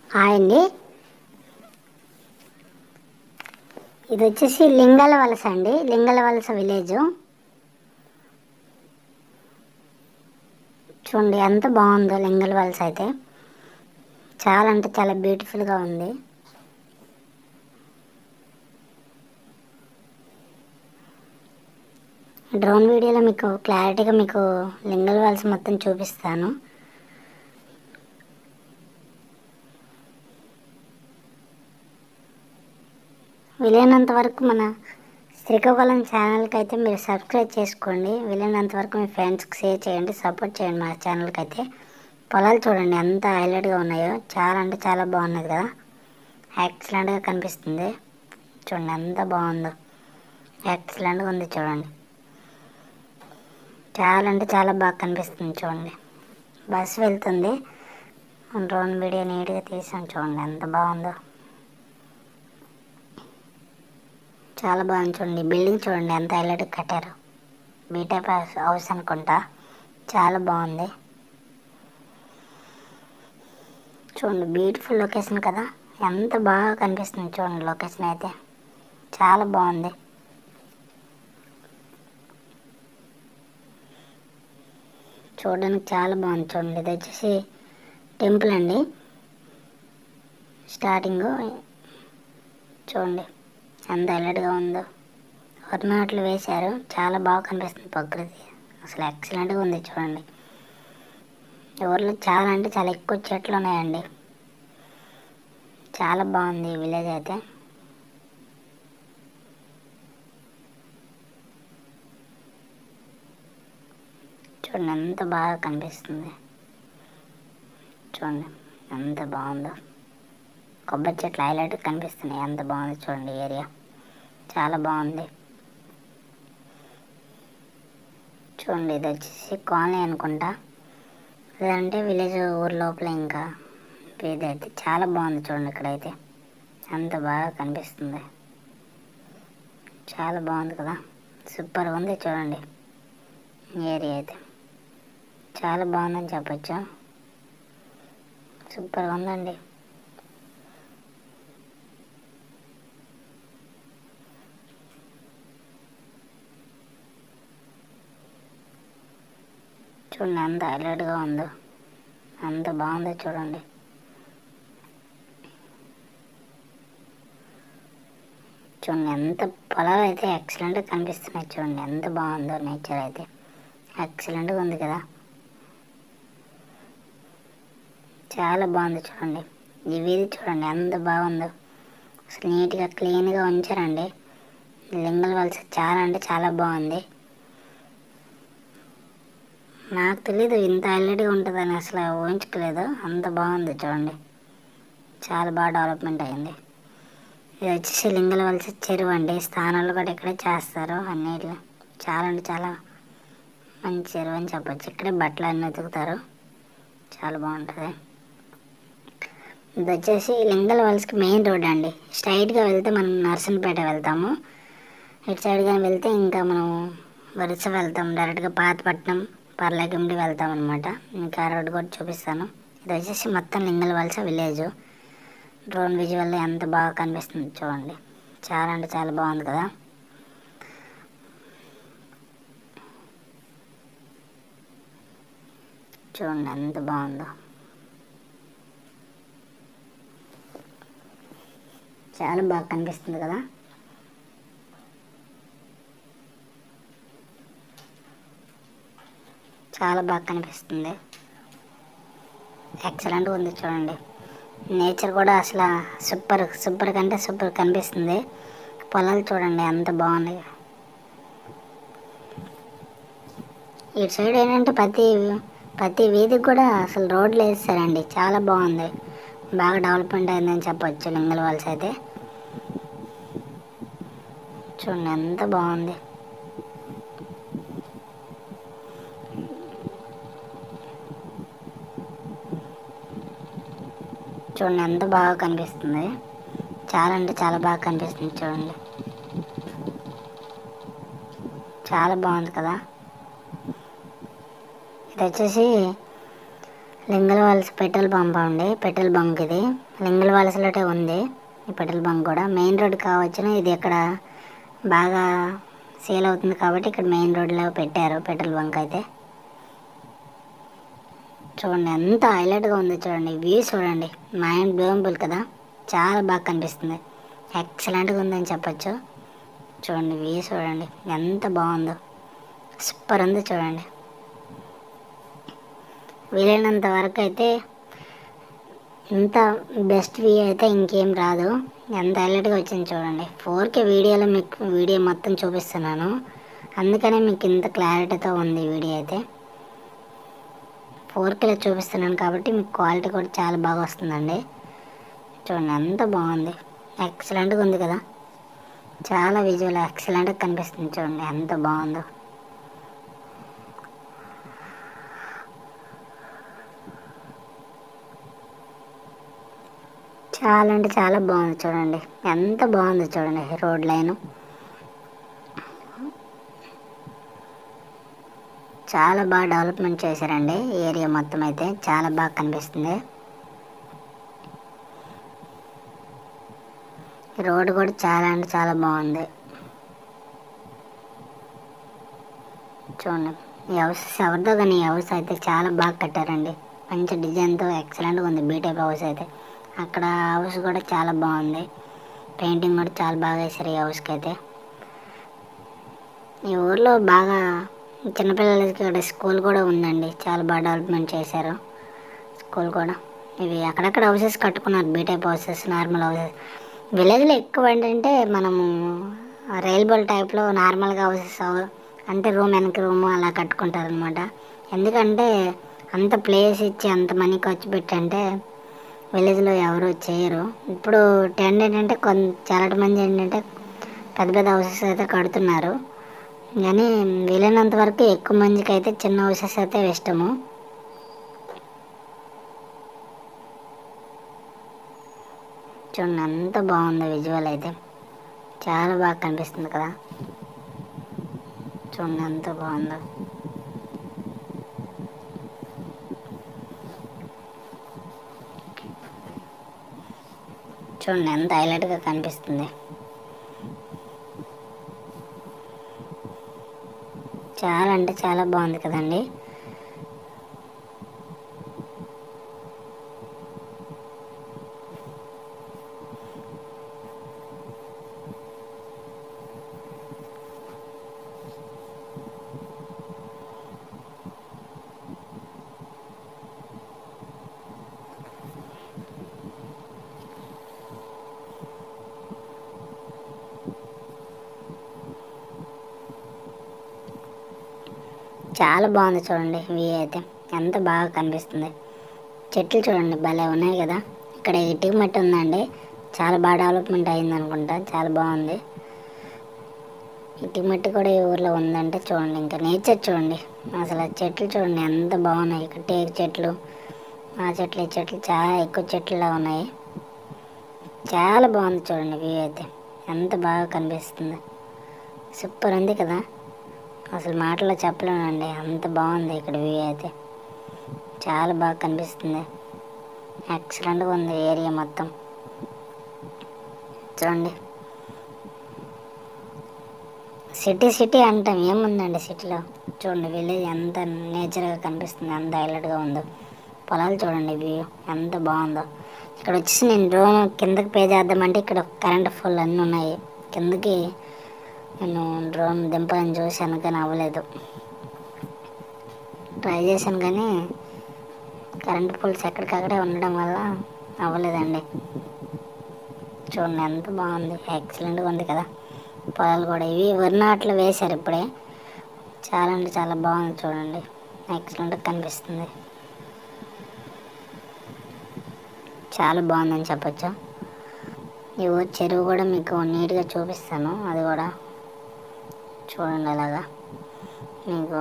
hi అండి ఇది వచ్చేసి లింగాల వలస అండి లింగాల వలస విలేజ్ చూడండి ఎంత బాగుందో లింగాల వలస అయితే చాలా అంటే చాలా బ్యూటిఫుల్గా ఉంది డ్రోన్ వీడియోలో మీకు క్లారిటీగా మీకు లింగల్ వలస మొత్తం చూపిస్తాను వీలైనంత వరకు మన శ్రీకాకుళం ఛానల్కి అయితే మీరు సబ్స్క్రైబ్ చేసుకోండి వీలైనంత వరకు మీ ఫ్రెండ్స్కి షేర్ చేయండి సపోర్ట్ చేయండి మా ఛానల్కి అయితే పొలాలు చూడండి ఎంత హైలైట్గా ఉన్నాయో చాలా అంటే చాలా బాగున్నది కదా ఎక్సలెంట్గా కనిపిస్తుంది చూడండి ఎంత బాగుందో ఎక్సలెంట్గా ఉంది చూడండి చాలా అంటే చాలా బాగా కనిపిస్తుంది చూడండి బస్సు వెళ్తుంది డ్రోన్ వీడియో నీట్గా తీసాను చూడండి ఎంత బాగుందో చాలా బాగుంది చూడండి బిల్డింగ్ చూడండి ఎంత హైలైట్ కట్టారు బీటైప్ హౌస్ అనుకుంటా చాలా బాగుంది చూడండి బ్యూటిఫుల్ లొకేషన్ కదా ఎంత బాగా కనిపిస్తుంది చూడండి లొకేషన్ అయితే చాలా బాగుంది చూడడానికి చాలా బాగుంది చూడండి ఇది వచ్చేసి టెంపుల్ అండి స్టార్టింగ్ చూడండి ఎంత హైలైట్గా ఉందో వరినాట్లు వేశారు చాలా బాగా కనిపిస్తుంది ప్రకృతి అసలు ఎక్సలెంట్గా ఉంది చూడండి ఊర్లో చాలా అంటే చాలా ఎక్కువ చెట్లు ఉన్నాయండి చాలా బాగుంది ఈ విలేజ్ అయితే చూడండి ఎంత బాగా కనిపిస్తుంది చూడండి ఎంత బాగుందో కొబ్బరి చెట్లు హైలైట్ కనిపిస్తున్నాయి ఎంత బాగుంది చూడండి ఏరియా చాలా బాగుంది చూడండి ఇది వచ్చేసి కాలనీ అనుకుంటా లేదంటే విలేజ్ ఊరు లోపల ఇంకా ఇదైతే చాలా బాగుంది చూడండి ఇక్కడైతే ఎంత బాగా కనిపిస్తుంది చాలా బాగుంది కదా సూపర్ ఉంది చూడండి ఏరియా అయితే చాలా బాగుందని చెప్పచ్చు సూపర్గా ఉందండి చూడండి ఎంత హైలైట్గా ఉందో అంత బాగుందో చూడండి చూడండి ఎంత పొలాలు అయితే ఎక్సలెంట్గా కనిపిస్తున్నాయి చూడండి ఎంత బాగుందో నేచర్ అయితే ఎక్సలెంట్గా ఉంది కదా చాలా బాగుంది చూడండి ఈ వీధి చూడండి ఎంత బాగుందో అసలు నీట్గా క్లీన్గా ఉంచారండి లింగల్ వలస చాలా అంటే చాలా బాగుంది నాకు తెలీదు ఇంత హైలైట్గా ఉంటుందని అసలు ఊహించుకోలేదు అంత బాగుంది చూడండి చాలా బాగా డెవలప్మెంట్ అయింది ఇది వచ్చేసి లింగల వలస చెరువు అండి స్థానాలు కూడా ఇక్కడే చేస్తారు అన్నిట్లో చాలా అంటే చాలా మంచి చెరువు అని చెప్పొచ్చు ఇక్కడే బట్టలు అన్నీ ఉతుకుతారు చాలా బాగుంటుంది ఇది వచ్చేసి లింగల వలసకి మెయిన్ రోడ్ అండి స్ట్రైట్గా వెళ్తే మనం నర్సన్పేట వెళ్తాము ఇటు సైడ్ కానీ వెళ్తే ఇంకా మనం వరుస వెళ్తాం డైరెక్ట్గా పాతపట్నం పర్లేకిండి వెళ్తాం అనమాట ఇంకా ఆ రోడ్డు కూడా చూపిస్తాను ఇది వచ్చేసి మొత్తం లింగల వలస విలేజ్ డ్రోన్ విజువల్ ఎంత బాగా కనిపిస్తుంది చూడండి చాలా అంటే చాలా బాగుంది కదా చూడండి ఎంత బాగుందో చాలా బాగా కనిపిస్తుంది కదా చాలా బాగా కనిపిస్తుంది ఎక్సలెంట్గా ఉంది చూడండి నేచర్ కూడా అసలు సూపర్ సూపర్ కంటే సూపర్ కనిపిస్తుంది పొలాలు చూడండి ఎంత బాగున్నాయి ఇటు సైడ్ ఏంటంటే ప్రతి ప్రతి వీధికి కూడా అసలు రోడ్లు వేస్తారండి చాలా బాగుంది బాగా డెవలప్మెంట్ అయిందని చెప్పొచ్చు లింగల వలస అయితే చూడండి ఎంత బాగుంది చూడండి ఎంత బాగా కనిపిస్తుంది చాలా అంటే చాలా బాగా కనిపిస్తుంది చూడండి చాలా బాగుంది కదా ఇది వచ్చేసి లింగల వలస పెట్రోల్ పంప్ అండి పెట్రోల్ బంక్ ఇది లింగల వలసలోటే ఉంది ఈ పెట్రోల్ బంక్ కూడా మెయిన్ రోడ్ కావచ్చును ఇది ఇక్కడ బాగా సేల్ అవుతుంది కాబట్టి ఇక్కడ మెయిన్ రోడ్లో పెట్టారు పెట్రోల్ బంక్ అయితే చూడండి ఎంత హైలైట్గా ఉంది చూడండి వ్యూ చూడండి మైండ్ బ్లోబుల్ కదా చాలా బాగా కనిపిస్తుంది ఎక్సలెంట్గా ఉందని చెప్పొచ్చు చూడండి వ్యూ చూడండి ఎంత బాగుందో సూపర్ ఉంది చూడండి వీలైనంత వరకు అయితే ఇంత బెస్ట్ వ్యూ అయితే ఇంకేం రాదు ఎంత హైలైట్గా వచ్చింది చూడండి ఫోర్ కే వీడియోలో మీకు వీడియో మొత్తం చూపిస్తున్నాను అందుకనే మీకు ఇంత క్లారిటీతో ఉంది ఈ వీడియో అయితే ఫోర్ కేలో చూపిస్తున్నాను కాబట్టి మీకు క్వాలిటీ కూడా చాలా బాగా వస్తుందండి చూడండి ఎంత బాగుంది ఎక్సలెంట్గా ఉంది కదా చాలా విజువల్ ఎక్సలెంట్గా కనిపిస్తుంది చూడండి ఎంత బాగుందో చాలా అంటే చాలా బాగుంది చూడండి ఎంత బాగుంది చూడండి రోడ్ లైన్ చాలా బాగా డెవలప్మెంట్ చేశారండి ఈ ఏరియా మొత్తం అయితే చాలా బాగా కనిపిస్తుంది రోడ్ కూడా చాలా అంటే చాలా బాగుంది చూడండి ఈ హౌస్ ఎవరిదో కానీ ఈ హౌస్ అయితే చాలా బాగా కట్టారండి మంచి డిజైన్తో ఎక్సలెంట్గా ఉంది బీటైప్ హౌస్ అయితే అక్కడ హౌస్ కూడా చాలా బాగుంది పెయింటింగ్ కూడా చాలా బాగా వేశారు ఈ హౌస్కి అయితే ఈ ఊర్లో బాగా చిన్నపిల్లలకి ఇక్కడ స్కూల్ కూడా ఉందండి చాలా బాగా డెవలప్మెంట్ చేశారు స్కూల్ కూడా ఇవి అక్కడక్కడ హౌసెస్ కట్టుకున్నారు బీటైప్ హౌసెస్ నార్మల్ హౌసెస్ విలేజ్లో ఎక్కువ ఏంటంటే మనము రైల్బోల్ టైప్లో నార్మల్గా హౌసెస్ అంటే రూమ్ వెనక రూమ్ అలా కట్టుకుంటారు అనమాట ఎందుకంటే అంత ప్లేస్ ఇచ్చి అంత మనీ ఖర్చు పెట్టి అంటే విలేజ్లో ఎవరు చేయరు ఇప్పుడు ట్రెండ్ ఏంటంటే కొంత చాలా మంది ఏంటంటే పెద్ద పెద్ద హౌసెస్ అయితే కడుతున్నారు కానీ వీలైనంత వరకు ఎక్కువ మందికి అయితే చిన్న హౌసెస్ అయితే ఇష్టము చూడండి ఎంత బాగుందో విజువల్ అయితే చాలా బాగా కనిపిస్తుంది కదా చూడండి ఎంత బాగుందో చూడండి ఎంత హైలైట్గా కనిపిస్తుంది చాలా అంటే చాలా బాగుంది కదండి చాలా బాగుంది చూడండి వ్యూ అయితే ఎంత బాగా కనిపిస్తుంది చెట్లు చూడండి భలే ఉన్నాయి కదా ఇక్కడ ఇటుక మట్టి ఉందండి చాలా బాగా డెవలప్మెంట్ అయింది అనుకుంటా చాలా బాగుంది ఇటుక మట్టి కూడా ఈ ఊర్లో ఉందంటే చూడండి ఇంకా నేచర్ చూడండి అసలు ఆ చెట్లు చూడండి ఎంత బాగున్నాయి ఇక్కడ టేకు చెట్లు ఆ చెట్లు ఈ చెట్లు చాలా ఎక్కువ చెట్లులా ఉన్నాయి చాలా బాగుంది చూడండి వ్యూ అయితే ఎంత బాగా కనిపిస్తుంది సూపర్ ఉంది కదా అసలు మాటలో చెప్పలేనండి అంత బాగుంది ఇక్కడ వ్యూ అయితే చాలా బాగా కనిపిస్తుంది ఎక్సలెంట్గా ఉంది ఏరియా మొత్తం చూడండి సిటీ సిటీ అంటాం ఏముందండి సిటీలో చూడండి విలేజ్ ఎంత నేచర్గా కనిపిస్తుంది ఎంత హైలైట్గా ఉందో పొలాలు చూడండి వ్యూ ఎంత బాగుందో ఇక్కడ వచ్చేసి నేను డ్రోన్ కిందకి పే చేద్దామంటే ఇక్కడ కరెంట్ ఫుల్ అన్నీ ఉన్నాయి కిందకి నేను డ్రోన్ దింపాలని చూశాను కానీ అవ్వలేదు ట్రై చేశాను కానీ కరెంట్ పోల్స్ ఎక్కడికక్కడే ఉండడం వల్ల అవ్వలేదండి చూడండి ఎంత బాగుంది ఎక్సలెంట్గా ఉంది కదా పొలాలు కూడా ఇవి వరి నాట్లు వేశారు ఇప్పుడే చాలా అంటే చాలా బాగుంది చూడండి ఎక్సలెంట్గా కనిపిస్తుంది చాలా బాగుందని చెప్పొచ్చు ఈ ఊరు చెరువు కూడా మీకు నీట్గా చూపిస్తాను అది కూడా చూడండి అలాగా మీకు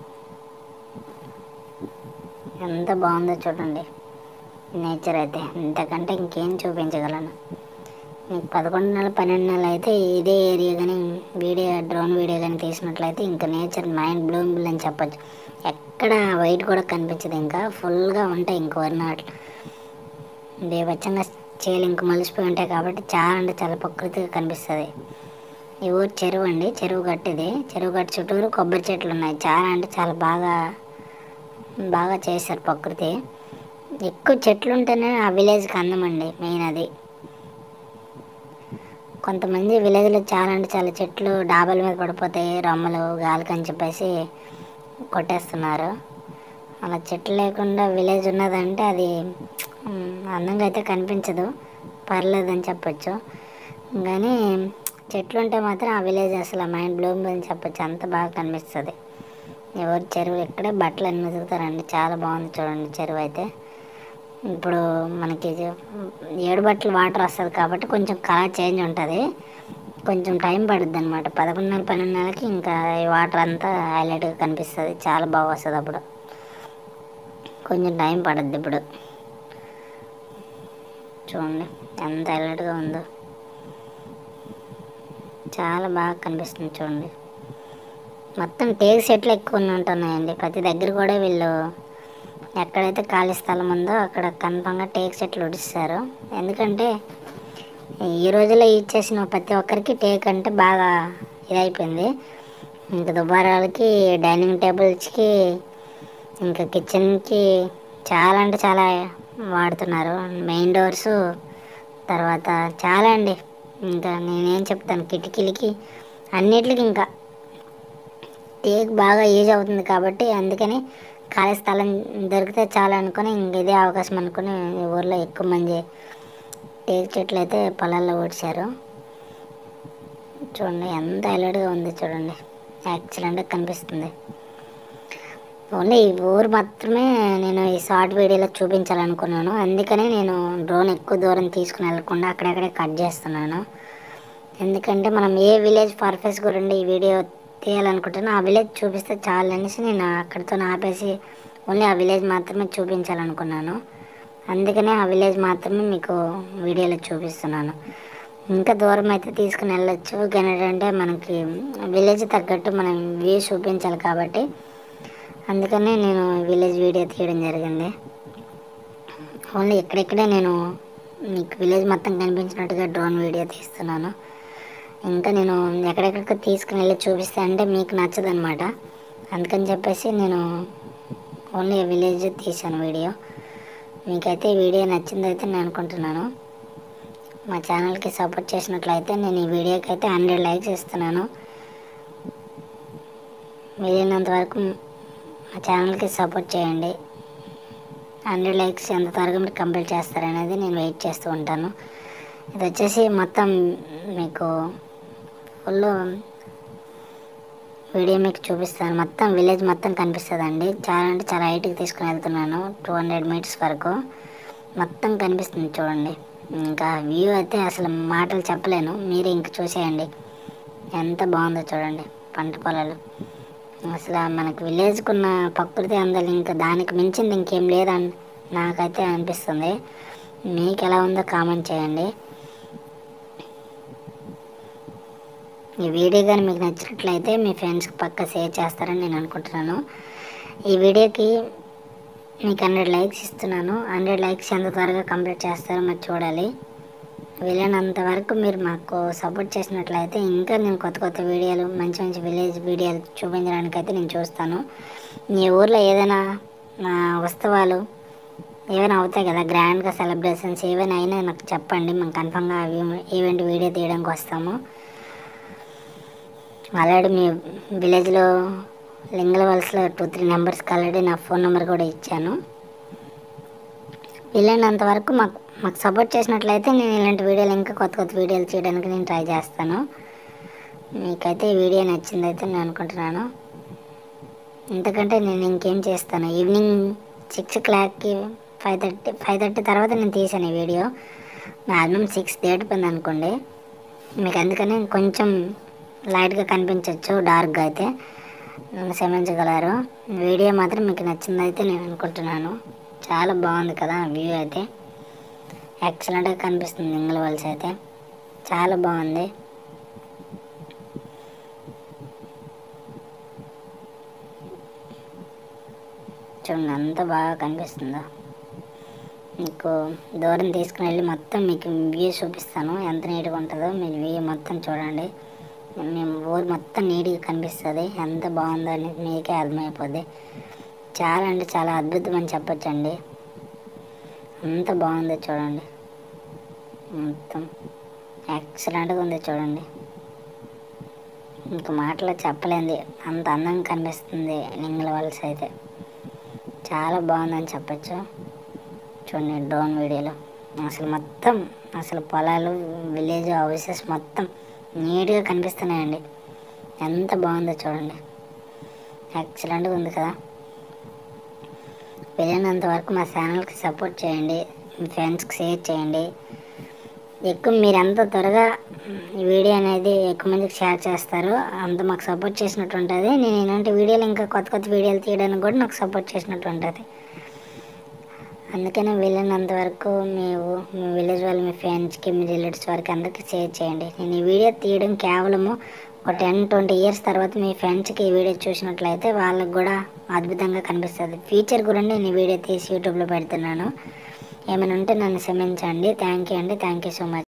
ఎంత బాగుందో చూడండి నేచర్ అయితే ఇంతకంటే ఇంకేం చూపించగలను మీకు పదకొండు నెలలు పన్నెండు నెలలు అయితే ఇదే ఏరియా కానీ వీడియో డ్రోన్ వీడియో కానీ తీసినట్లయితే ఇంకా నేచర్ మైండ్ బ్లూమింగ్ అని చెప్పొచ్చు ఎక్కడ వైట్ కూడా కనిపించదు ఇంకా ఫుల్గా ఉంటాయి ఇంక వరి నాట్లు బేబచ్చంగా చేలు ఇంక మలిసిపోయి ఉంటాయి కాబట్టి చాలా అంటే చాలా ప్రకృతిగా కనిపిస్తుంది ఈ ఊరు చెరువు అండి చెరువు గట్టిది చెరువు గట్టు చుట్టూరు కొబ్బరి చెట్లు ఉన్నాయి చాలా అంటే చాలా బాగా బాగా చేశారు ప్రకృతి ఎక్కువ చెట్లు ఉంటేనే ఆ విలేజ్కి అందం అండి మెయిన్ అది కొంతమంది విలేజ్లో చాలా అంటే చాలా చెట్లు డాబాల మీద పడిపోతాయి రొమ్మలు గాలికి అని చెప్పేసి కొట్టేస్తున్నారు అలా చెట్లు లేకుండా విలేజ్ ఉన్నదంటే అది మ్, అందంగా అయితే కనిపించదు పర్లేదని చెప్పొచ్చు కానీ చెట్లు ఉంటే మాత్రం ఆ విలేజ్ అసలు మైండ్ బ్లోమ్ అని చెప్పొచ్చు అంత బాగా కనిపిస్తుంది ఎవరు చెరువు ఇక్కడే బట్టలు అన్ని వెతుకుతారండి చాలా బాగుంది చూడండి చెరువు అయితే ఇప్పుడు మనకి ఇది ఏడు బట్టలు వాటర్ వస్తుంది కాబట్టి కొంచెం కలర్ చేంజ్ ఉంటుంది కొంచెం టైం పడుద్ది అనమాట పదకొండు నెలల పన్నెండు నెలలకి ఇంకా ఈ వాటర్ అంతా హైలైట్గా కనిపిస్తుంది చాలా బాగా వస్తుంది అప్పుడు కొంచెం టైం పడుద్ది ఇప్పుడు చూడండి ఎంత హైలైట్గా ఉందో చాలా బాగా కనిపిస్తుంది చూడండి మొత్తం టేక్ సెట్లు ఎక్కువ ఉంటున్నాయండి ప్రతి దగ్గర కూడా వీళ్ళు ఎక్కడైతే ఖాళీ స్థలం ఉందో అక్కడ కన్ఫామ్గా టేక్ చెట్లు ఉడిస్తారు ఎందుకంటే ఈ రోజుల్లో ఇచ్చేసిన ప్రతి ఒక్కరికి టేక్ అంటే బాగా ఇదైపోయింది ఇంకా దుబారాలకి డైనింగ్ టేబుల్స్కి ఇంకా కిచెన్కి చాలా అంటే చాలా వాడుతున్నారు మెయిన్ డోర్స్ తర్వాత చాలా అండి ఇంకా నేనేం చెప్తాను కిటికీలకి అన్నిటికి ఇంకా టేక్ బాగా యూజ్ అవుతుంది కాబట్టి అందుకని ఖాళీ స్థలం దొరికితే చాలా అనుకుని ఇంక ఇదే అవకాశం అనుకుని ఈ ఊర్లో ఎక్కువ మంది టేక్ చెట్లు అయితే పొలాల్లో ఊడ్చారు చూడండి ఎంత హైలైట్గా ఉంది చూడండి యాక్సిడెంట్గా కనిపిస్తుంది ఓన్లీ ఈ ఊరు మాత్రమే నేను ఈ షార్ట్ వీడియోలో చూపించాలనుకున్నాను అందుకనే నేను డ్రోన్ ఎక్కువ దూరం తీసుకుని వెళ్ళకుండా అక్కడక్కడే కట్ చేస్తున్నాను ఎందుకంటే మనం ఏ విలేజ్ పర్ఫెక్ట్ గురించి ఈ వీడియో తీయాలనుకుంటున్నా ఆ విలేజ్ చూపిస్తే చాలు అనేసి నేను అక్కడితో ఆపేసి ఓన్లీ ఆ విలేజ్ మాత్రమే చూపించాలనుకున్నాను అందుకనే ఆ విలేజ్ మాత్రమే మీకు వీడియోలో చూపిస్తున్నాను ఇంకా దూరం అయితే తీసుకుని వెళ్ళొచ్చు కానీ ఏంటంటే మనకి విలేజ్ తగ్గట్టు మనం వ్యూ చూపించాలి కాబట్టి అందుకనే నేను విలేజ్ వీడియో తీయడం జరిగింది ఓన్లీ ఇక్కడిక్కడే నేను మీకు విలేజ్ మొత్తం కనిపించినట్టుగా డ్రోన్ వీడియో తీస్తున్నాను ఇంకా నేను ఎక్కడెక్కడికి తీసుకుని వెళ్ళి చూపిస్తే అంటే మీకు నచ్చదనమాట అందుకని చెప్పేసి నేను ఓన్లీ విలేజ్ తీశాను వీడియో మీకైతే ఈ వీడియో నచ్చిందైతే నేను అనుకుంటున్నాను మా ఛానల్కి సపోర్ట్ చేసినట్లయితే నేను ఈ వీడియోకి అయితే హండ్రెడ్ లైక్స్ ఇస్తున్నాను వీలైనంత వరకు మా ఛానల్కి సపోర్ట్ చేయండి హండ్రెడ్ లైక్స్ ఎంత త్వరగా మీరు కంప్లీట్ చేస్తారనేది నేను వెయిట్ చేస్తూ ఉంటాను ఇది వచ్చేసి మొత్తం మీకు ఫుల్ వీడియో మీకు చూపిస్తాను మొత్తం విలేజ్ మొత్తం కనిపిస్తుందండి చాలా అంటే చాలా హైట్కి తీసుకుని వెళ్తున్నాను టూ హండ్రెడ్ మీటర్స్ వరకు మొత్తం కనిపిస్తుంది చూడండి ఇంకా వ్యూ అయితే అసలు మాటలు చెప్పలేను మీరే ఇంక చూసేయండి ఎంత బాగుందో చూడండి పంట పొలాలు అసలు మనకు విలేజ్కి ఉన్న ప్రకృతి అందలు ఇంకా దానికి మించింది ఇంకేం లేదని నాకైతే అనిపిస్తుంది మీకు ఎలా ఉందో కామెంట్ చేయండి ఈ వీడియో కానీ మీకు నచ్చినట్లయితే మీ ఫ్రెండ్స్కి పక్క షేర్ చేస్తారని నేను అనుకుంటున్నాను ఈ వీడియోకి మీకు హండ్రెడ్ లైక్స్ ఇస్తున్నాను హండ్రెడ్ లైక్స్ ఎంత త్వరగా కంప్లీట్ చేస్తారో మరి చూడాలి వీలైనంత వరకు మీరు మాకు సపోర్ట్ చేసినట్లయితే ఇంకా నేను కొత్త కొత్త వీడియోలు మంచి మంచి విలేజ్ వీడియోలు చూపించడానికి అయితే నేను చూస్తాను మీ ఊర్లో ఏదైనా ఆ, ఉత్సవాలు ఏమైనా అవుతాయి కదా గ్రాండ్గా సెలబ్రేషన్స్ ఏవైనా అయినా నాకు చెప్పండి మేము కన్ఫామ్గా అవి ఈవెంట్ వీడియో తీయడానికి వస్తాము ఆల్రెడీ మీ విలేజ్లో లింగల వలసలో టూ త్రీ నెంబర్స్కి ఆల్రెడీ నా ఫోన్ నెంబర్ కూడా ఇచ్చాను వీలైనంత వరకు మాకు మాకు సపోర్ట్ చేసినట్లయితే నేను ఇలాంటి వీడియోలు ఇంకా కొత్త కొత్త వీడియోలు చేయడానికి నేను ట్రై చేస్తాను మీకైతే ఈ వీడియో నచ్చిందైతే నేను అనుకుంటున్నాను ఎందుకంటే నేను ఇంకేం చేస్తాను ఈవినింగ్ సిక్స్ ఓ క్లాక్కి ఫైవ్ థర్టీ ఫైవ్ థర్టీ తర్వాత నేను తీసాను ఈ వీడియో మ్యాక్సిమం సిక్స్ దాటిపోయింది అనుకోండి మీకు అందుకని కొంచెం లైట్గా కనిపించవచ్చు డార్క్గా అయితే నన్ను క్షమించగలరు వీడియో మాత్రం మీకు నచ్చిందైతే నేను అనుకుంటున్నాను చాలా బాగుంది కదా వ్యూ అయితే ఎక్సలెంట్గా కనిపిస్తుంది ఇంగ్ల వలస అయితే చాలా బాగుంది చూడండి అంత బాగా కనిపిస్తుందో మీకు దూరం తీసుకుని వెళ్ళి మొత్తం మీకు వ్యూ చూపిస్తాను ఎంత నీట్గా ఉంటుందో మీరు వ్యూ మొత్తం చూడండి మేము ఊరు మొత్తం నీట్గా కనిపిస్తుంది ఎంత బాగుందో అని మీకే అర్థమైపోద్ది చాలా అంటే చాలా అద్భుతం అని చెప్పొచ్చండి అంత బాగుంది చూడండి మొత్తం ఎక్సలెంట్గా ఉంది చూడండి ఇంక మాటలో చెప్పలేంది అంత అందంగా కనిపిస్తుంది లింగల వలస అయితే చాలా బాగుందని చెప్పచ్చు చూడండి డ్రోన్ వీడియోలో అసలు మొత్తం అసలు పొలాలు విలేజ్ హౌసెస్ మొత్తం నీట్గా కనిపిస్తున్నాయండి ఎంత బాగుందో చూడండి ఎక్సలెంట్గా ఉంది కదా వెళ్ళినంత వరకు మా ఛానల్కి సపోర్ట్ చేయండి మీ ఫ్రెండ్స్కి షేర్ చేయండి ఎక్కువ మీరు ఎంత త్వరగా ఈ వీడియో అనేది ఎక్కువ మందికి షేర్ చేస్తారు అంత మాకు సపోర్ట్ చేసినట్టు ఉంటుంది నేను ఇలాంటి వీడియోలు ఇంకా కొత్త కొత్త వీడియోలు తీయడానికి కూడా నాకు సపోర్ట్ చేసినట్టు ఉంటుంది అందుకనే వీలైనంత వరకు మీరు మీ విలేజ్ వాళ్ళు మీ ఫ్రెండ్స్కి మీ రిలేటివ్స్ వారికి అందరికీ షేర్ చేయండి నేను ఈ వీడియో తీయడం కేవలము ఒక టెన్ ట్వంటీ ఇయర్స్ తర్వాత మీ ఫ్రెండ్స్కి ఈ వీడియో చూసినట్లయితే వాళ్ళకి కూడా అద్భుతంగా కనిపిస్తుంది ఫ్యూచర్ గురించి నేను ఈ వీడియో తీసి యూట్యూబ్లో పెడుతున్నాను ఏమైనా ఉంటే నన్ను క్షమించండి థ్యాంక్ యూ అండి థ్యాంక్ యూ సో మచ్